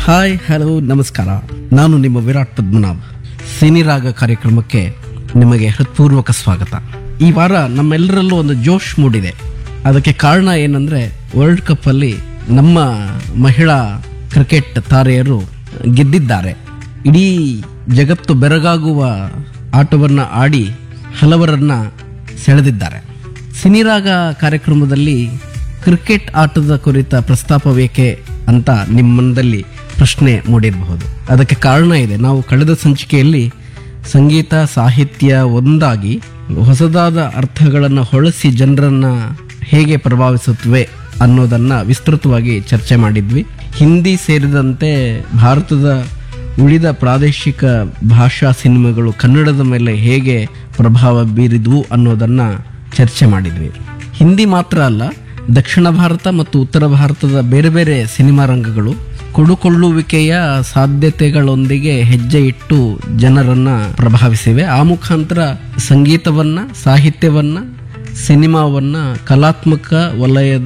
Hi hello ನಮಸ್ಕಾರ ನಾನು ನಿಮ್ಮ ವಿರಾಟ್ ಪದ್ಮನಾಭ್ ಸಿನಿರಾಗ ಕಾರ್ಯಕ್ರಮಕ್ಕೆ ನಿಮಗೆ ಹೃತ್ಪೂರ್ವಕ ಸ್ವಾಗತ ಈ ವಾರ ನಮ್ಮೆಲ್ಲರಲ್ಲೂ ಒಂದು ಜೋಶ್ ಮೂಡಿದೆ ಅದಕ್ಕೆ ಕಾರಣ ಏನಂದ್ರೆ ವರ್ಲ್ಡ್ ಕಪ್ ಅಲ್ಲಿ ನಮ್ಮ ಮಹಿಳಾ ಕ್ರಿಕೆಟ್ ತಾರೆಯರು ಗೆದ್ದಿದ್ದಾರೆ ಇಡೀ ಜಗತ್ತು ಬೆರಗಾಗುವ ಆಟವನ್ನ ಆಡಿ ಹಲವರನ್ನ ಸೆಳೆದಿದ್ದಾರೆ ಸಿನಿರಾಗ ಕಾರ್ಯಕ್ರಮದಲ್ಲಿ ಕ್ರಿಕೆಟ್ ಆಟದ ಕುರಿತ ಪ್ರಸ್ತಾಪ ಬೇಕೆ ಅಂತ ನಿಮ್ಮಂದಲ್ಲಿ ಪ್ರಶ್ನೆ ಮೂಡಿರಬಹುದು ಅದಕ್ಕೆ ಕಾರಣ ಇದೆ ನಾವು ಕಳೆದ ಸಂಚಿಕೆಯಲ್ಲಿ ಸಂಗೀತ ಸಾಹಿತ್ಯ ಒಂದಾಗಿ ಹೊಸದಾದ ಅರ್ಥಗಳನ್ನು ಹೊಳಸಿ ಜನರನ್ನ ಹೇಗೆ ಪ್ರಭಾವಿಸುತ್ತವೆ ಅನ್ನೋದನ್ನ ವಿಸ್ತೃತವಾಗಿ ಚರ್ಚೆ ಮಾಡಿದ್ವಿ ಹಿಂದಿ ಸೇರಿದಂತೆ ಭಾರತದ ಉಳಿದ ಪ್ರಾದೇಶಿಕ ಭಾಷಾ ಸಿನಿಮಾಗಳು ಕನ್ನಡದ ಮೇಲೆ ಹೇಗೆ ಪ್ರಭಾವ ಬೀರಿದ್ವು ಅನ್ನೋದನ್ನ ಚರ್ಚೆ ಮಾಡಿದ್ವಿ ಹಿಂದಿ ಮಾತ್ರ ಅಲ್ಲ ದಕ್ಷಿಣ ಭಾರತ ಮತ್ತು ಉತ್ತರ ಭಾರತದ ಬೇರೆ ಬೇರೆ ಸಿನಿಮಾ ರಂಗಗಳು ಕೊಡುಕೊಳ್ಳುವಿಕೆಯ ಸಾಧ್ಯತೆಗಳೊಂದಿಗೆ ಹೆಜ್ಜೆ ಇಟ್ಟು ಜನರನ್ನ ಪ್ರಭಾವಿಸಿವೆ ಆ ಮುಖಾಂತರ ಸಂಗೀತವನ್ನ ಸಾಹಿತ್ಯವನ್ನ ಸಿನಿಮಾವನ್ನ ಕಲಾತ್ಮಕ ವಲಯದ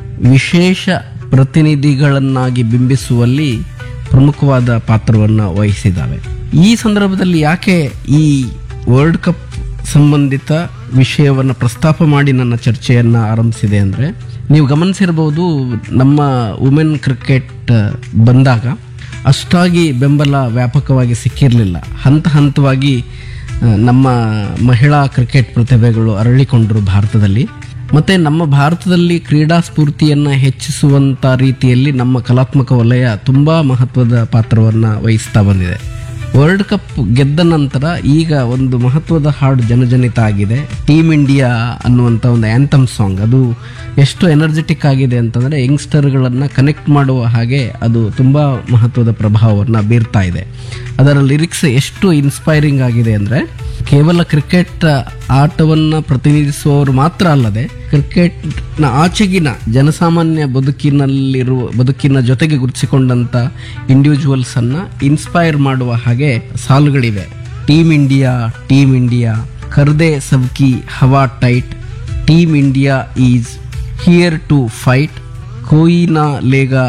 ವಿಶೇಷ ಪ್ರತಿನಿಧಿಗಳನ್ನಾಗಿ ಬಿಂಬಿಸುವಲ್ಲಿ ಪ್ರಮುಖವಾದ ಪಾತ್ರವನ್ನು ವಹಿಸಿದ್ದಾವೆ ಈ ಸಂದರ್ಭದಲ್ಲಿ ಯಾಕೆ ಈ ವರ್ಲ್ಡ್ ಕಪ್ ಸಂಬಂಧಿತ ವಿಷಯವನ್ನು ಪ್ರಸ್ತಾಪ ಮಾಡಿ ನನ್ನ ಚರ್ಚೆಯನ್ನು ಆರಂಭಿಸಿದೆ ಅಂದರೆ ನೀವು ಗಮನಿಸಿರಬಹುದು ನಮ್ಮ ವುಮೆನ್ ಕ್ರಿಕೆಟ್ ಬಂದಾಗ ಅಷ್ಟಾಗಿ ಬೆಂಬಲ ವ್ಯಾಪಕವಾಗಿ ಸಿಕ್ಕಿರಲಿಲ್ಲ ಹಂತ ಹಂತವಾಗಿ ಆ, ನಮ್ಮ ಮಹಿಳಾ ಕ್ರಿಕೆಟ್ ಪ್ರತಿಭೆಗಳು ಅರಳಿಕೊಂಡರು ಭಾರತದಲ್ಲಿ ಮತ್ತೆ ನಮ್ಮ ಭಾರತದಲ್ಲಿ ಕ್ರೀಡಾ ಸ್ಫೂರ್ತಿಯನ್ನು ಹೆಚ್ಚಿಸುವಂತ ರೀತಿಯಲ್ಲಿ ನಮ್ಮ ಕಲಾತ್ಮಕ ವಲಯ ತುಂಬಾ ಮಹತ್ವದ ಪಾತ್ರವನ್ನು ವಹಿಸ್ತಾ ಬಂದಿದೆ ವರ್ಲ್ಡ್ ಕಪ್ ಗೆದ್ದ ನಂತರ ಈಗ ಒಂದು ಮಹತ್ವದ ಹಾಡು ಜನಜನಿತ ಆಗಿದೆ ಟೀಮ್ ಇಂಡಿಯಾ ಅನ್ನುವಂಥ ಒಂದು ಆ್ಯಂಥಮ್ ಸಾಂಗ್ ಅದು ಎಷ್ಟು ಎನರ್ಜೆಟಿಕ್ ಆಗಿದೆ ಅಂತಂದರೆ ಯಂಗ್ಸ್ಟರ್ಗಳನ್ನು ಕನೆಕ್ಟ್ ಮಾಡುವ ಹಾಗೆ ಅದು ತುಂಬ ಮಹತ್ವದ ಪ್ರಭಾವವನ್ನು ಬೀರ್ತಾ ಇದೆ ಅದರ ಲಿರಿಕ್ಸ್ ಎಷ್ಟು ಇನ್ಸ್ಪೈರಿಂಗ್ ಆಗಿದೆ ಅಂದರೆ ಕೇವಲ ಕ್ರಿಕೆಟ್ ಆಟವನ್ನು ಪ್ರತಿನಿಧಿಸುವವರು ಮಾತ್ರ ಅಲ್ಲದೆ ಕ್ರಿಕೆಟ್ನ ಆಚೆಗಿನ ಜನಸಾಮಾನ್ಯ ಬದುಕಿನಲ್ಲಿರುವ ಬದುಕಿನ ಜೊತೆಗೆ ಗುರುತಿಸಿಕೊಂಡಂತ ಇಂಡಿವಿಜುವಲ್ಸ್ ಅನ್ನ ಇನ್ಸ್ಪೈರ್ ಮಾಡುವ ಹಾಗೆ ಸಾಲುಗಳಿವೆ ಟೀಮ್ ಇಂಡಿಯಾ ಟೀಮ್ ಇಂಡಿಯಾ ಕರ್ದೆ ಸಬ್ಕಿ ಹವಾ tight team India is here to fight ಕೋಯಿ ನಾ ಲೇಗಾ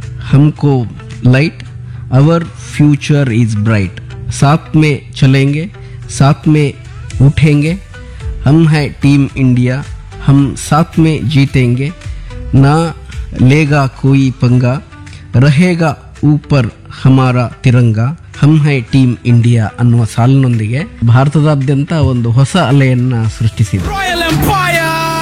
हमको light our future is bright साथ में चलेंगे साथ में उठेंगे हम हैं टीम इंडिया हम साथ में जीतेंगे ना लेगा कोई पंगा रहेगा ऊपर ಹಮಾರಾ ತಿರಂಗ ಹಮ್ ಹೈ ಟೀಮ್ ಇಂಡಿಯಾ ಅನ್ನುವ ಸಾಲಿನೊಂದಿಗೆ ಭಾರತದಾದ್ಯಂತ ಒಂದು ಹೊಸ ಅಲೆಯನ್ನ ಸೃಷ್ಟಿಸಿದೆ Royal Empire.